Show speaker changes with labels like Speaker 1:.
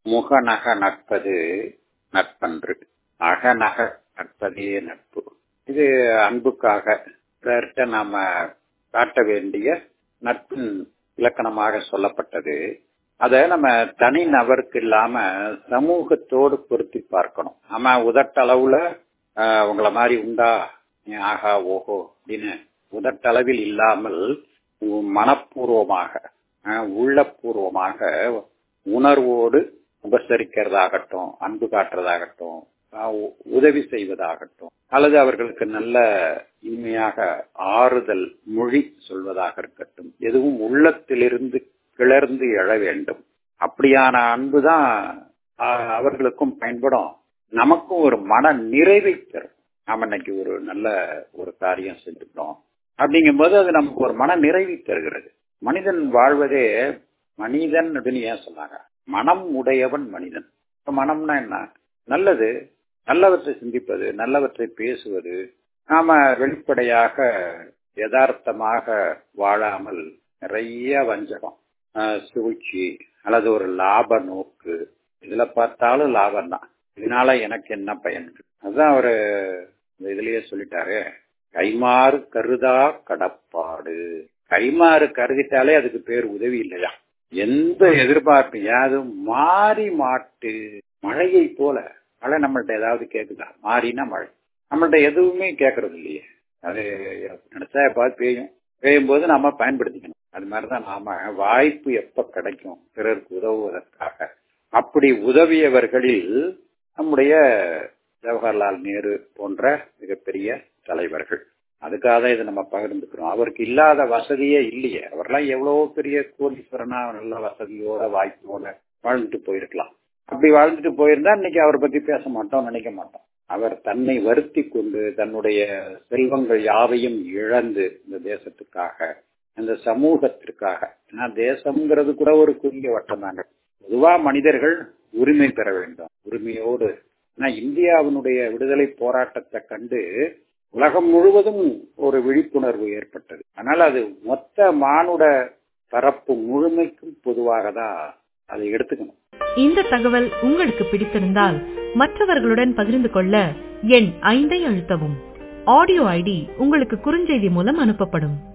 Speaker 1: முகநக நட்பது நட்பன்று அகநக நட்பதே நட்பு இது அன்புக்காக பிறர்கிட்ட நாம காட்ட வேண்டிய நட்பின் இலக்கணமாக சொல்லப்பட்டது அத நம்ம தனி நபருக்கு இல்லாம சமூகத்தோடு பொருத்தி பார்க்கணும் நம்ம உதட்டளவுல உங்களை மாதிரி உண்டா ஆகா ஓஹோ அப்படின்னு உதட்டளவில் இல்லாமல் மனப்பூர்வமாக உள்ளபூர்வமாக உணர்வோடு உபசரிக்கிறதாகட்டும் அன்பு காட்டுறதாகட்டும் உதவி செய்வதாகட்டும் அல்லது அவர்களுக்கு நல்ல இனிமையாக ஆறுதல் மொழி சொல்வதாக இருக்கட்டும் எதுவும் உள்ளத்திலிருந்து கிளர்ந்து எழ வேண்டும் அப்படியான அன்பு தான் அவர்களுக்கும் பயன்படும் நமக்கும் ஒரு மன நிறைவை தரும் நாம இன்னைக்கு ஒரு நல்ல ஒரு காரியம் செஞ்சுட்டோம் அப்படிங்கும்போது அது நமக்கு ஒரு மன நிறைவை தருகிறது மனிதன் வாழ்வதே மனிதன் அப்படின்னு ஏன் சொன்னாங்க மனம் உடையவன் மனிதன் மனம்னா என்ன நல்லது நல்லவற்றை சிந்திப்பது நல்லவற்றை பேசுவது நாம வெளிப்படையாக யதார்த்தமாக வாழாமல் நிறைய வஞ்சகம் சூழ்ச்சி அல்லது ஒரு லாப நோக்கு இதுல பார்த்தாலும் லாபம் தான் இதனால எனக்கு என்ன பயன் அதுதான் அவரு இதுலயே சொல்லிட்டாரு கைமாறு கருதா கடப்பாடு கைமாறு கருதிட்டாலே அதுக்கு பேர் உதவி இல்லையா எந்த எதிர்பார்ப்பு யாரும் மாறி மாட்டு மழையை போல மழை நம்மள்ட்ட ஏதாவது கேக்குதா மாறினா மழை நம்மள்ட்ட எதுவுமே கேட்கறது இல்லையே அது நினைச்சா எப்பாவது பெய்யும் பெய்யும் போது நாம பயன்படுத்திக்கணும் அது மாதிரிதான் நாம வாய்ப்பு எப்ப கிடைக்கும் பிறருக்கு உதவுவதற்காக அப்படி உதவியவர்களில் நம்முடைய ஜவஹர்லால் நேரு போன்ற மிகப்பெரிய தலைவர்கள் அதுக்காக தான் இதை நம்ம பகிர்ந்துக்கிறோம் அவருக்கு இல்லாத வசதியே இல்லையே அவர்லாம் எவ்வளவோ பெரிய கோடீஸ்வரனா நல்ல வசதியோட வாய்ப்போட வாழ்ந்துட்டு போயிருக்கலாம் அப்படி வாழ்ந்துட்டு போயிருந்தா இன்னைக்கு அவரை பத்தி பேச மாட்டோம் நினைக்க மாட்டோம் அவர் தன்னை வருத்தி கொண்டு தன்னுடைய செல்வங்கள் யாவையும் இழந்து இந்த தேசத்துக்காக இந்த சமூகத்திற்காக ஏன்னா தேசம்ங்கிறது கூட ஒரு குறுகிய வட்டம் தாங்க பொதுவா மனிதர்கள் உரிமை பெற வேண்டும் உரிமையோடு ஆனா இந்தியாவினுடைய விடுதலை போராட்டத்தை கண்டு உலகம் முழுவதும் ஒரு விழிப்புணர்வு ஏற்பட்டது அதனால அது மொத்த மானுட தரப்பு முழுமைக்கும் பொதுவாக தான் அதை எடுத்துக்கணும்
Speaker 2: இந்த தகவல் உங்களுக்கு பிடித்திருந்தால் மற்றவர்களுடன் பகிர்ந்து கொள்ள எண் ஐந்தை அழுத்தவும் ஆடியோ ஐடி உங்களுக்கு குறுஞ்செய்தி மூலம் அனுப்பப்படும்